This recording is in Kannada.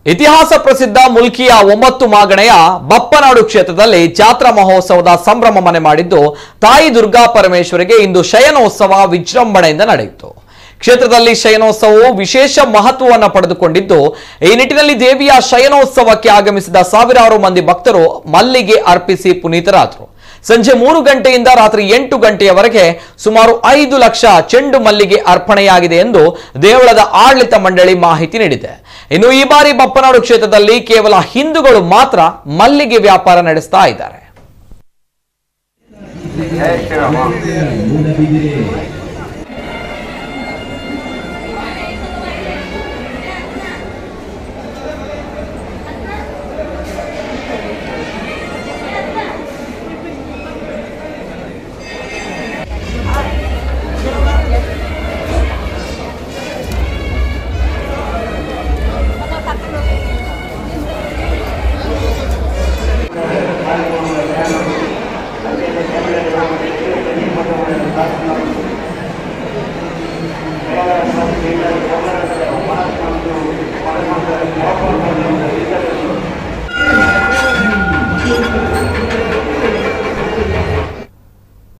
ಇತಿಹಾಸ ಪ್ರಸಿದ್ಧ ಮುಲ್ಕಿಯ ಒಂಬತ್ತು ಮಾಗಣೆಯ ಬಪ್ಪನಾಡು ಕ್ಷೇತ್ರದಲ್ಲಿ ಜಾತ್ರಾ ಮಹೋತ್ಸವದ ಸಂಭ್ರಮ ಮನೆ ಮಾಡಿದ್ದು ತಾಯಿ ದುರ್ಗಾ ಪರಮೇಶ್ವರಿಗೆ ಇಂದು ಶಯನೋತ್ಸವ ವಿಜೃಂಭಣೆಯಿಂದ ನಡೆಯಿತು ಕ್ಷೇತ್ರದಲ್ಲಿ ಶಯನೋತ್ಸವವು ವಿಶೇಷ ಮಹತ್ವವನ್ನು ಪಡೆದುಕೊಂಡಿದ್ದು ಈ ನಿಟ್ಟಿನಲ್ಲಿ ದೇವಿಯ ಶಯನೋತ್ಸವಕ್ಕೆ ಆಗಮಿಸಿದ ಸಾವಿರಾರು ಮಂದಿ ಭಕ್ತರು ಮಲ್ಲಿಗೆ ಅರ್ಪಿಸಿ ಪುನೀತರಾದರು ಸಂಜೆ ಮೂರು ಗಂಟೆಯಿಂದ ರಾತ್ರಿ ಎಂಟು ಗಂಟೆಯವರೆಗೆ ಸುಮಾರು ಐದು ಲಕ್ಷ ಚೆಂಡು ಮಲ್ಲಿಗೆ ಅರ್ಪಣೆಯಾಗಿದೆ ಎಂದು ದೇವಳದ ಆಡಳಿತ ಮಂಡಳಿ ಮಾಹಿತಿ ನೀಡಿದೆ ಇನ್ನು ಈ ಬಾರಿ ಬಪ್ಪನಾಡು ಕ್ಷೇತ್ರದಲ್ಲಿ ಕೇವಲ ಹಿಂದೂಗಳು ಮಾತ್ರ ಮಲ್ಲಿಗೆ ವ್ಯಾಪಾರ ನಡೆಸ್ತಾ ಇದ್ದಾರೆ ಮೂಡಬಿದಿರೆ